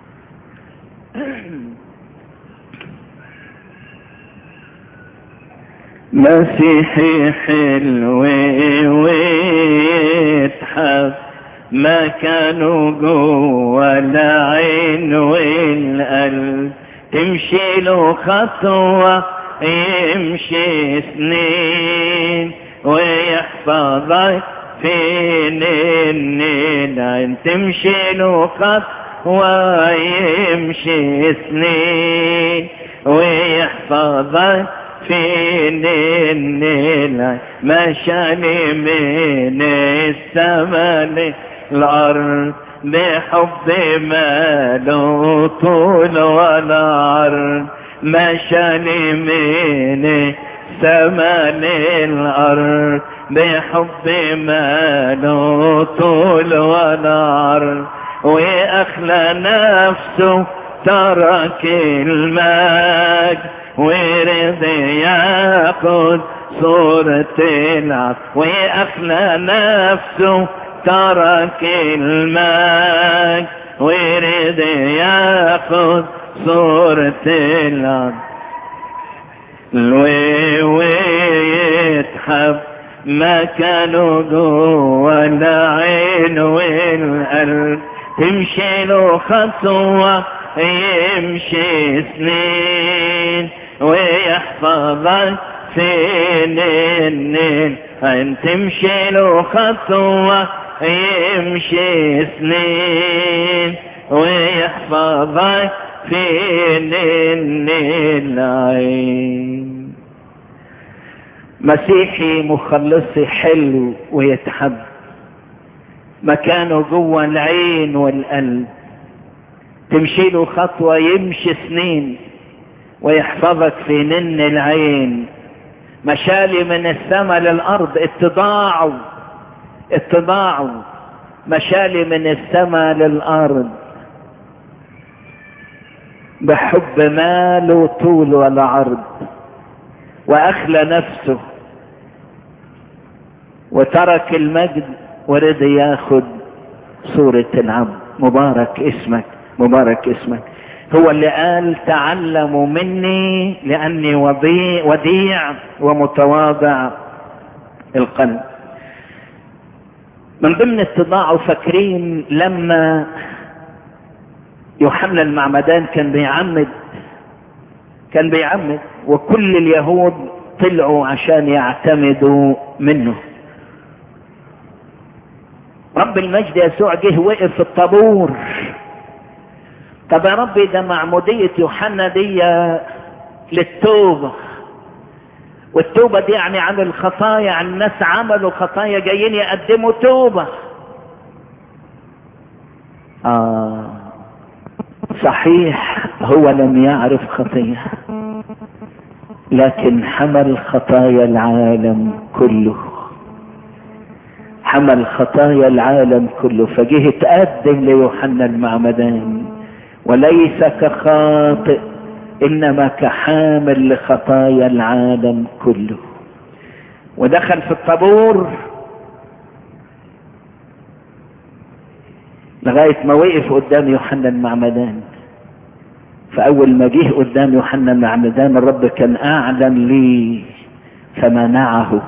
مسيحي حلو ويتحب ما كانوا جوا العين والقلب تمشي له خطوة يمشي سنين ويحفظك فين العين تمشي له خطوة يمشي سنين ويحفظك فين العين مشاني من السماء الأرض بحب ماله طول ولا عرض مشاني من السماء الأرض بحب ماله طول ولا عرض وأخلى نفسه ترك المجد ورضي ياخد صورة العبد وأخلى نفسه ترك المجد ورضي ياخد صورة العبد ويتحب ما كانوا جوا العين والقلب تمشي له خطوة يمشي سنين ويحفظك فين النين ان تمشي له خطوة يمشي سنين ويحفظك فين العين مسيحي مخلصي حلو ويتحب مكانه جوه العين والقلب تمشي له خطوة يمشي سنين ويحفظك في نن العين مشالي من السماء للأرض اتضاعوا اتضاعوا مشالي من السماء للأرض بحب ماله طول ولا عرض وأخلى نفسه وترك المجد ورضي ياخد صورة العبد مبارك اسمك مبارك اسمك هو اللي قال تعلموا مني لاني وضيع, وديع ومتواضع القلب من ضمن اتضاعه فاكرين لما يوحنا المعمدان كان بيعمد كان بيعمد وكل اليهود طلعوا عشان يعتمدوا منه رب المجد يسوع جه وقف في الطابور طب يا ربي ده معمودية يوحنا دي للتوبة والتوبة دي يعني عن الخطايا عن الناس عملوا خطايا جايين يقدموا توبة آه صحيح هو لم يعرف خطية لكن حمل خطايا العالم كله حمل خطايا العالم كله فجه تقدم ليوحنا المعمدان وليس كخاطئ انما كحامل لخطايا العالم كله ودخل في الطابور لغاية ما وقف قدام يوحنا المعمدان فأول ما جه قدام يوحنا المعمدان الرب كان أعلن لي فمنعه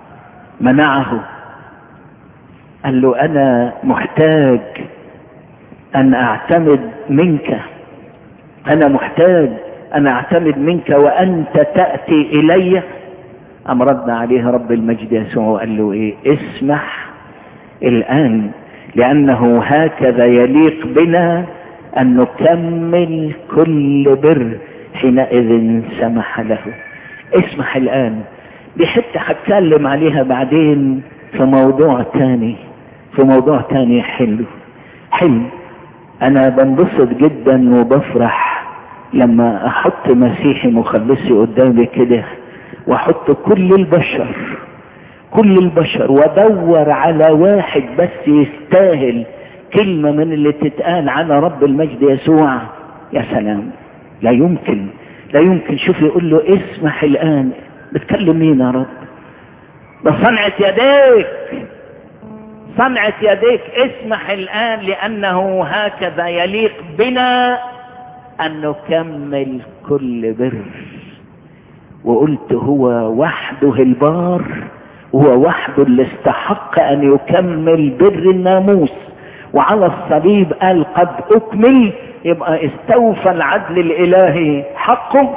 منعه قال له أنا محتاج أن أعتمد منك أنا محتاج أن أعتمد منك وأنت تأتي إلي أم رد عليه رب المجد يسوع وقال له إيه اسمح الآن لأنه هكذا يليق بنا أن نكمل كل بر حينئذ سمح له اسمح الآن دي حتة هتكلم عليها بعدين في موضوع تاني في موضوع تاني حلو حلو أنا بنبسط جدا وبفرح لما أحط مسيحي مخلصي قدامي كده وأحط كل البشر كل البشر وادور على واحد بس يستاهل كلمة من اللي تتقال على رب المجد يسوع يا سلام لا يمكن لا يمكن شوف يقول له اسمح الآن بتكلم مين يا رب ده صنعة يديك صنعة يديك اسمح الآن لأنه هكذا يليق بنا أن نكمل كل بر وقلت هو وحده البار هو وحده اللي استحق أن يكمل بر الناموس وعلى الصليب قال قد أكمل يبقى استوفى العدل الإلهي حقه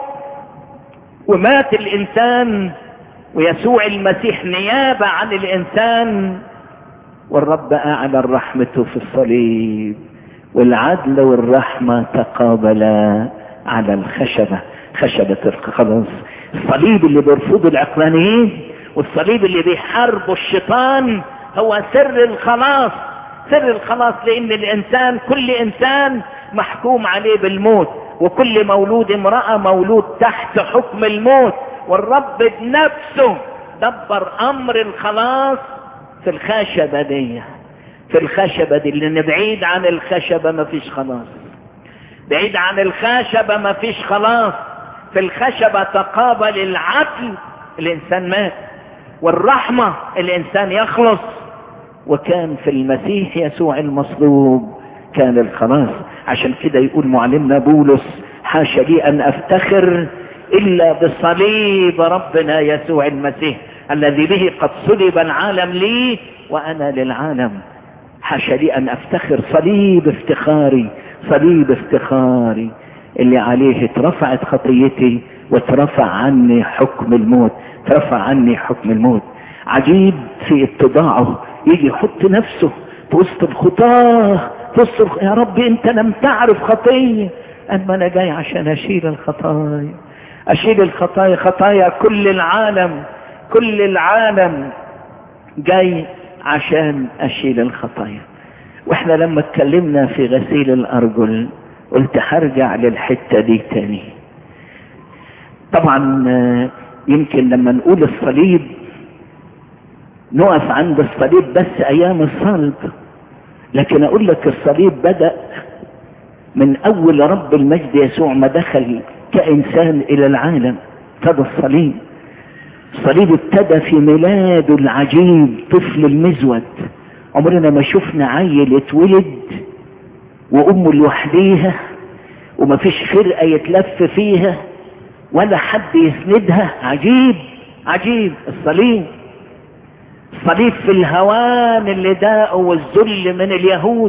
ومات الإنسان ويسوع المسيح نيابة عن الإنسان والرب أعلن رحمته في الصليب والعدل والرحمة تقابلا على الخشبة خشبة الخلاص الصليب اللي بيرفضه العقلانيين والصليب اللي بيحاربه الشيطان هو سر الخلاص سر الخلاص لان الانسان كل انسان محكوم عليه بالموت وكل مولود امرأة مولود تحت حكم الموت والرب بنفسه دبر امر الخلاص في الخشبة دي في الخشبة دي لان بعيد عن الخشبة ما فيش خلاص بعيد عن الخشبة ما فيش خلاص في الخشبة تقابل العدل الانسان مات والرحمة الانسان يخلص وكان في المسيح يسوع المصلوب كان الخلاص عشان كده يقول معلمنا بولس حاشا لي ان افتخر الا بصليب ربنا يسوع المسيح الذي به قد صلب العالم لي وانا للعالم حاشا لي ان افتخر صليب افتخاري صليب افتخاري اللي عليه اترفعت خطيتي واترفع عني حكم الموت اترفع عني حكم الموت عجيب في اتضاعه يجي يحط نفسه في وسط الخطاه في وسط يا رب انت لم تعرف خطيه اما انا جاي عشان اشيل الخطايا اشيل الخطايا خطايا كل العالم كل العالم جاي عشان اشيل الخطايا واحنا لما اتكلمنا في غسيل الارجل قلت هرجع للحته دي تاني طبعا يمكن لما نقول الصليب نقف عند الصليب بس ايام الصلب لكن اقول لك الصليب بدأ من اول رب المجد يسوع ما دخل كانسان الى العالم ابتدى الصليب الصليب ابتدى في ميلاده العجيب طفل المزود عمرنا ما شفنا عيل اتولد وامه لوحديها ومفيش فرقة يتلف فيها ولا حد يسندها عجيب عجيب الصليب الصليب في الهوان اللي داقوا والذل من اليهود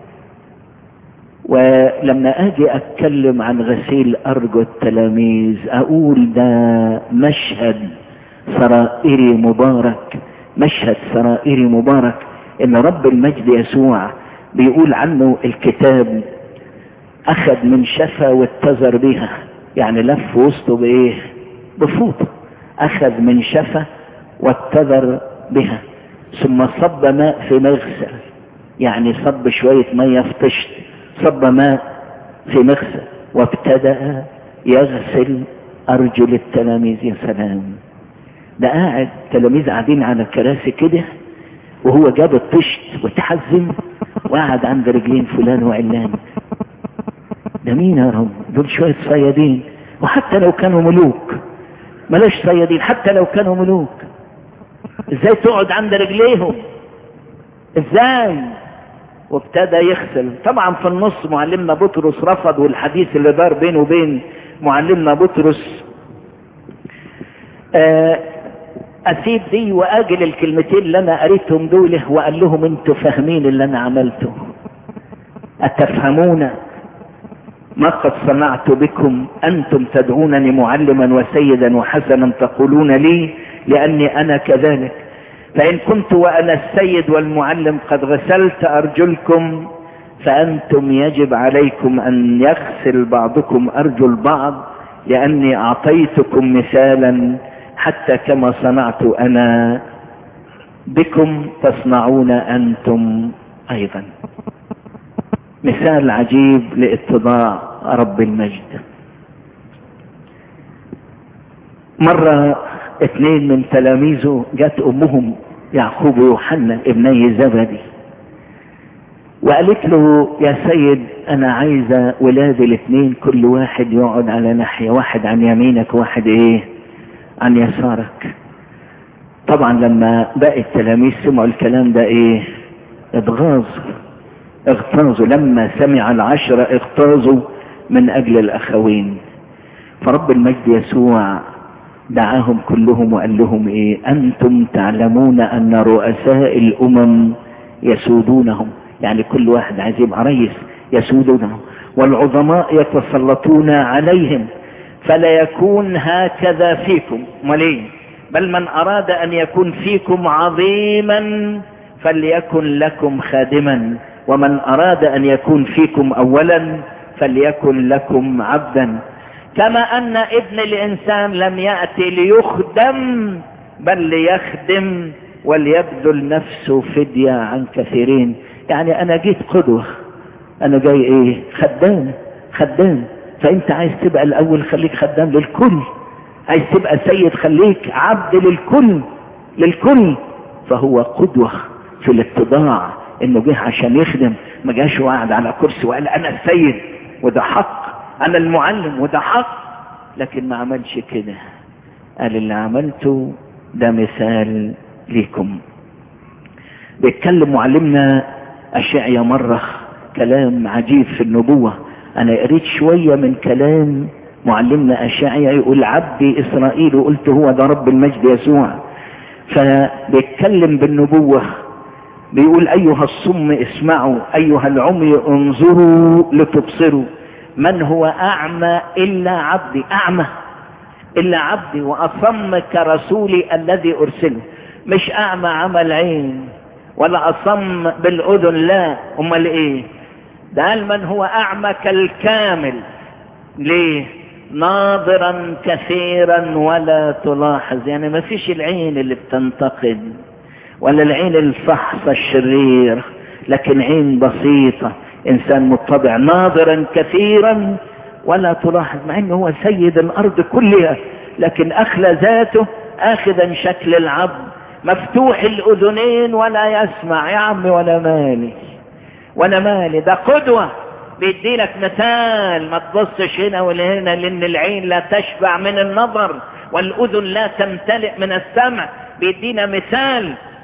ولما اجي اتكلم عن غسيل ارجو التلاميذ اقول ده مشهد سرائري مبارك مشهد سرائري مبارك ان رب المجد يسوع بيقول عنه الكتاب اخذ من شفا واتزر بها يعني لف وسطه بايه بفوطه اخذ من شفا واتزر بها ثم صب ماء في مغسل يعني صب شوية مية في طشت صب ماء في مغسل وابتدأ يغسل أرجل التلاميذ يا سلام ده قاعد تلاميذ قاعدين على الكراسي كده وهو جاب الطشت وتحزم وقعد عند رجلين فلان وعلان ده مين يا رب دول شوية صيادين وحتى لو كانوا ملوك ملاش صيادين حتى لو كانوا ملوك ازاي تقعد عند رجليهم ازاي وابتدى يغسل طبعا في النص معلمنا بطرس رفض والحديث اللي دار بينه وبين معلمنا بطرس آه اسيب دي واجل الكلمتين اللي انا قريتهم دول وقال لهم انتوا فاهمين اللي انا عملته اتفهمون ما قد صنعت بكم انتم تدعونني معلما وسيدا وحسنا تقولون لي لاني انا كذلك فان كنت وانا السيد والمعلم قد غسلت ارجلكم فانتم يجب عليكم ان يغسل بعضكم ارجل بعض لاني اعطيتكم مثالا حتى كما صنعت انا بكم تصنعون انتم ايضا مثال عجيب لاتضاع رب المجد مرة اثنين من تلاميذه جت امهم يعقوب ويوحنا ابني زبدي وقالت له يا سيد انا عايزة ولادي الاثنين كل واحد يقعد على ناحية واحد عن يمينك واحد ايه عن يسارك طبعا لما باقي التلاميذ سمعوا الكلام ده ايه اتغاظوا اغتاظوا لما سمع العشرة اغتاظوا من اجل الاخوين فرب المجد يسوع دعاهم كلهم وقال لهم ايه انتم تعلمون ان رؤساء الامم يسودونهم يعني كل واحد عايز يبقى رئيس يسودونهم والعظماء يتسلطون عليهم فلا يكون هكذا فيكم مليه بل من اراد ان يكون فيكم عظيما فليكن لكم خادما ومن اراد ان يكون فيكم اولا فليكن لكم عبدا كما ان ابن الانسان لم يأتي ليخدم بل ليخدم وليبذل نفسه فدية عن كثيرين يعني انا جيت قدوة انا جاي ايه خدام خدام فانت عايز تبقى الاول خليك خدام للكل عايز تبقى سيد خليك عبد للكل للكل فهو قدوة في الاتضاع انه جه عشان يخدم ما جاش وقعد على كرسي وقال انا السيد وده حق انا المعلم وده حق لكن ما عملش كده قال اللي عملته ده مثال ليكم بيتكلم معلمنا اشعيا مرة كلام عجيب في النبوة انا قريت شوية من كلام معلمنا اشعيا يقول عبدي اسرائيل وقلت هو ده رب المجد يسوع فبيتكلم بالنبوة بيقول ايها الصم اسمعوا ايها العمي انظروا لتبصروا من هو اعمى الا عبدي اعمى الا عبدي واصم كرسولي الذي ارسله مش اعمى عمى العين ولا اصم بالاذن لا امال ايه ده قال من هو اعمى كالكامل ليه ناظرا كثيرا ولا تلاحظ يعني ما فيش العين اللي بتنتقد ولا العين الفحص الشرير لكن عين بسيطة انسان متضع ناظرا كثيرا ولا تلاحظ مع انه هو سيد الارض كلها لكن اخلى ذاته اخذا شكل العبد مفتوح الاذنين ولا يسمع يا عمي ولا مالي ولا مالي ده قدوة بيدي لك مثال ما تبصش هنا ولا هنا لان العين لا تشبع من النظر والاذن لا تمتلئ من السمع بيدينا مثال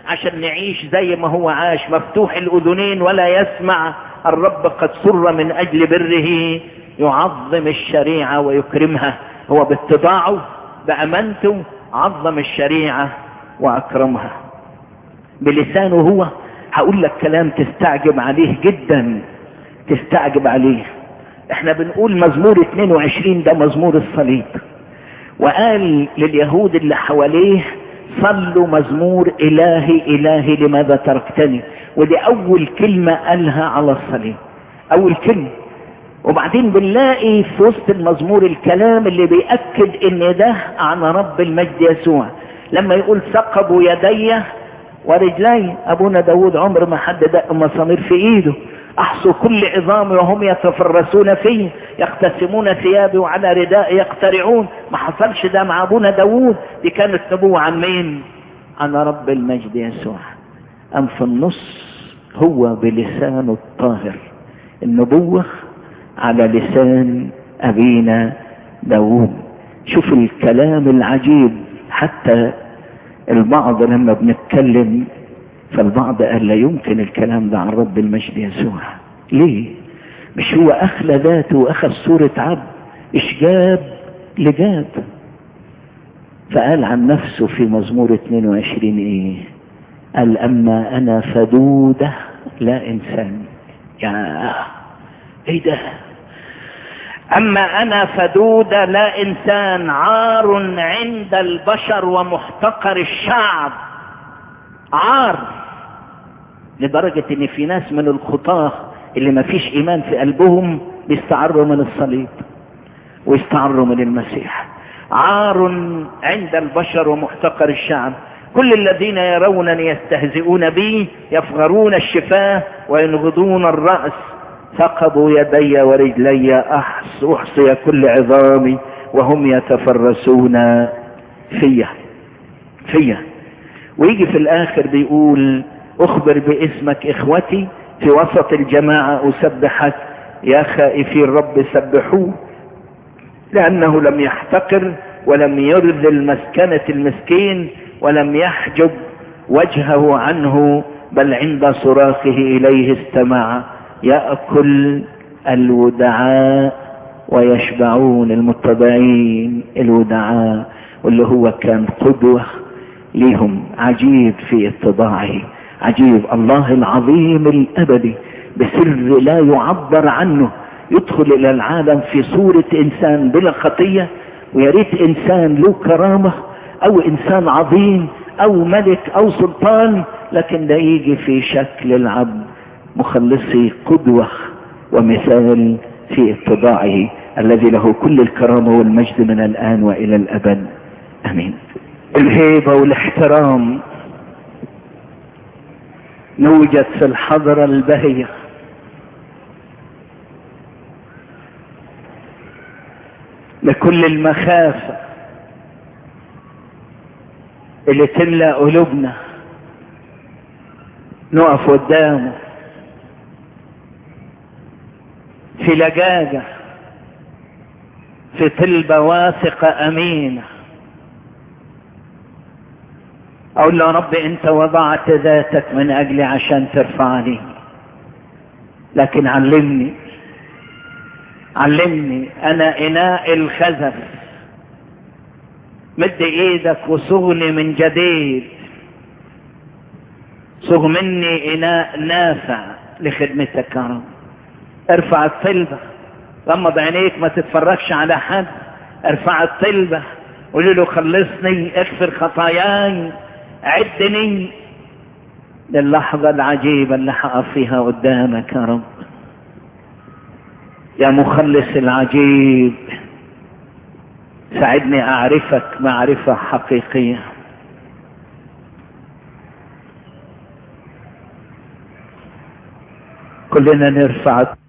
عشان نعيش زي ما هو عاش مفتوح الأذنين ولا يسمع الرب قد سر من أجل بره يعظم الشريعة ويكرمها هو باتباعه بأمانته عظم الشريعة وأكرمها بلسانه هو هقول لك كلام تستعجب عليه جدا تستعجب عليه احنا بنقول مزمور 22 ده مزمور الصليب وقال لليهود اللي حواليه صلوا مزمور الهي الهي لماذا تركتني ودي اول كلمة قالها على الصليب اول كلمة وبعدين بنلاقي في وسط المزمور الكلام اللي بيأكد ان ده عن رب المجد يسوع لما يقول ثقبوا يدي ورجلي ابونا داود عمر ما حد دق مسامير في ايده احصوا كل عظامي وهم يتفرسون فيه يقتسمون ثيابي وعلى ردائي يقترعون ما حصلش ده مع ابونا داود دي كانت نبوة عن مين عن رب المجد يسوع ام في النص هو بلسانه الطاهر النبوة على لسان ابينا داود شوف الكلام العجيب حتى البعض لما بنتكلم فالبعض قال لا يمكن الكلام ده عن رب المجد يسوع ليه مش هو اخلى ذاته واخذ صورة عبد ايش جاب لجاب فقال عن نفسه في مزمور 22 ايه قال اما انا فدودة لا انسان يا ايه ده اما انا فدودة لا انسان عار عند البشر ومحتقر الشعب عار لدرجة ان في ناس من الخطاة اللي ما فيش ايمان في قلبهم بيستعروا من الصليب ويستعروا من المسيح عار عند البشر ومحتقر الشعب كل الذين يرونني يستهزئون بي يفغرون الشفاه وينغضون الرأس ثقبوا يدي ورجلي أحص أحصي كل عظامي وهم يتفرسون فيا فيا ويجي في الآخر بيقول أخبر باسمك إخوتي في وسط الجماعة أسبحك يا خائفي الرب سبحوه لأنه لم يحتقر ولم يرذل مسكنة المسكين ولم يحجب وجهه عنه بل عند صراخه إليه استمع يأكل الودعاء ويشبعون المتبعين الودعاء واللي هو كان قدوة لهم عجيب في اتضاعه عجيب الله العظيم الأبدي بسر لا يعبر عنه يدخل إلى العالم في صورة إنسان بلا خطية ويريت إنسان له كرامة أو إنسان عظيم أو ملك أو سلطان لكن ده يجي في شكل العبد مخلصي قدوة ومثال في اتباعه الذي له كل الكرامة والمجد من الآن وإلى الأبد أمين الهيبة والاحترام نوجد في الحضرة البهية لكل المخافة اللي تملأ قلوبنا نقف قدامه في لجاجة في طلبة واثقة أمينة أقول له يا رب أنت وضعت ذاتك من أجلي عشان ترفعني لكن علمني علمني أنا إناء الخزف مد إيدك وصغني من جديد صغ مني إناء نافع لخدمتك يا رب ارفع الطلبة غمض عينيك ما تتفرجش على حد ارفع الطلبة قول له خلصني اغفر خطاياي عدني للحظة العجيبة اللي حقف فيها قدامك يا رب يا مخلص العجيب ساعدني اعرفك معرفة حقيقية كلنا نرفع